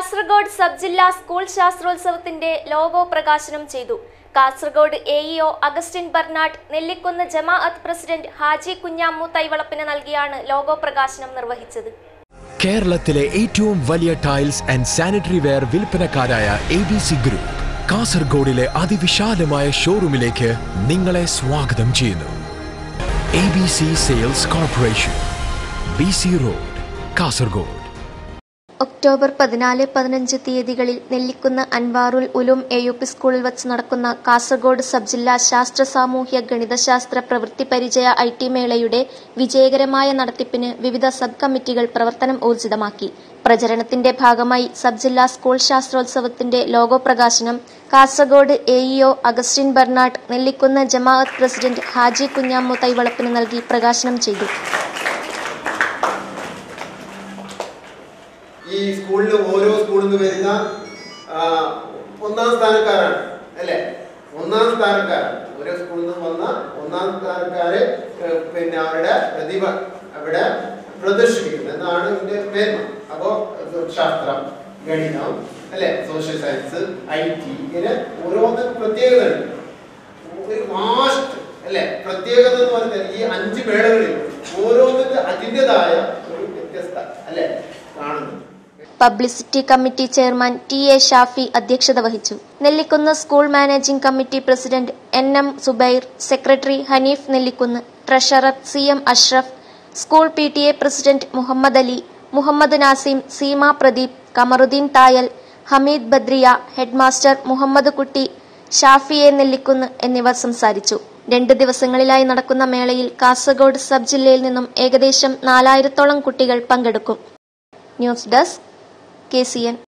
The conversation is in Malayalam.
കാസർഗോഡ് സബ് ജില്ലാ സ്കൂൾ ശാസ്ത്രോത്സവത്തിന്റെ ലോഗോ പ്രകാശനം ചെയ്തു Kasaragod A EO Augustine Bernard Nellikunnu ജമാഅത്ത് പ്രസിഡന്റ് ഹാജി കുഞ്ഞാമ്മു തൈവളപ്പിന് നൽകിയാണ് ലോഗോ പ്രകാശനം നിർവഹിച്ചത് കേരളത്തിലെ ഏറ്റവും വലിയ ടൈൽസ് ആൻഡ് സാനിറ്ററി വെയർ വിൽപ്പനക്കാരായ എ ബി സി ഗ്രൂപ്പ് കാസർഗോഡിലെ അതിവിശാലമായ ഷോറൂമിലേക്ക് നിങ്ങളെ സ്വാഗതം ചെയ്യുന്നു A B C sales corporation B C road Kasaragod October പതിനാല് പതിനഞ്ച് തീയതികളിൽ Nellikunnu Anwarul Uloom A U P school വച്ച് നടക്കുന്ന കാസർഗോഡ് സബ് ജില്ലാ ശാസ്ത്ര സാമൂഹ്യ ഗണിതശാസ്ത്ര പ്രവൃത്തി പരിചയ ഐ ടി മേളയുടെ വിജയകരമായ നടത്തിപ്പിന് വിവിധ സബ് കമ്മിറ്റികൾ പ്രവർത്തനം ഊർജിതമാക്കി പ്രചരണത്തിന്റെ ഭാഗമായി സബ് ജില്ലാ സ്കൂൾ ശാസ്ത്രോത്സവത്തിന്റെ ലോഗോ പ്രകാശനം Kasaragod A EO Augustine Bernard Nellikunnu ജമാഅത്ത് പ്രസിഡന്റ് ഹാജി കുഞ്ഞാമ്മു തൈവളപ്പിന് നൽകി പ്രകാശനം ചെയ്തു ഈ സ്കൂളിൽ ഓരോ സ്കൂളിൽ നിന്ന് വരുന്ന ആ, ഒന്നാം സ്ഥാനക്കാരാണ് അല്ലേ ഒന്നാം സ്ഥാനക്കാരൻ ഓരോ സ്കൂളിൽ നിന്ന് വന്ന ഒന്നാം സ്ഥാനക്കാര് ഏ, പിന്നെ അവരുടെ പ്രതിഭ അവിടെ പ്രദർശിപ്പിക്കുന്നത് എന്നാണ് ഇതിന്റെ മേന്മ അപ്പോ ഇത് ശാസ്ത്രം ഗണിതം അല്ലെ സോഷ്യൽ സയൻസ് ഐ ടി ഇങ്ങനെ ഓരോന്ന് പ്രത്യേകതയുണ്ട് ഒരു മാസ്റ്റ് അല്ലെ പ്രത്യേകത എന്ന് പറഞ്ഞാൽ ഈ അഞ്ച് മേളകളിൽ ഓരോന്നിന്റെ അതിൻ്റെതായ ഒരു വ്യത്യസ്ത അല്ലെ കാണുന്നു publicity committee chairman T A Shafi അധ്യക്ഷത വഹിച്ചു Nellikunnu school managing committee president N M Subair secretary Hanif Nellikunnu treasurer C M Ashraf school P T A president Muhammad Ali Muhammad Nasim Seema Pradeep Kamaruddin Thayal Hameed Badriya headmaster Muhammad Kutty Shafi A Nellikunnu എന്നിവർ സംസാരിച്ചു രണ്ട് ദിവസങ്ങളിലായി നടക്കുന്ന മേളയിൽ കാസർഗോഡ് സബ് ജില്ലയിൽ നിന്നും ഏകദേശം നാലായിരത്തോളം കുട്ടികൾ പങ്കെടുക്കും news desk K C N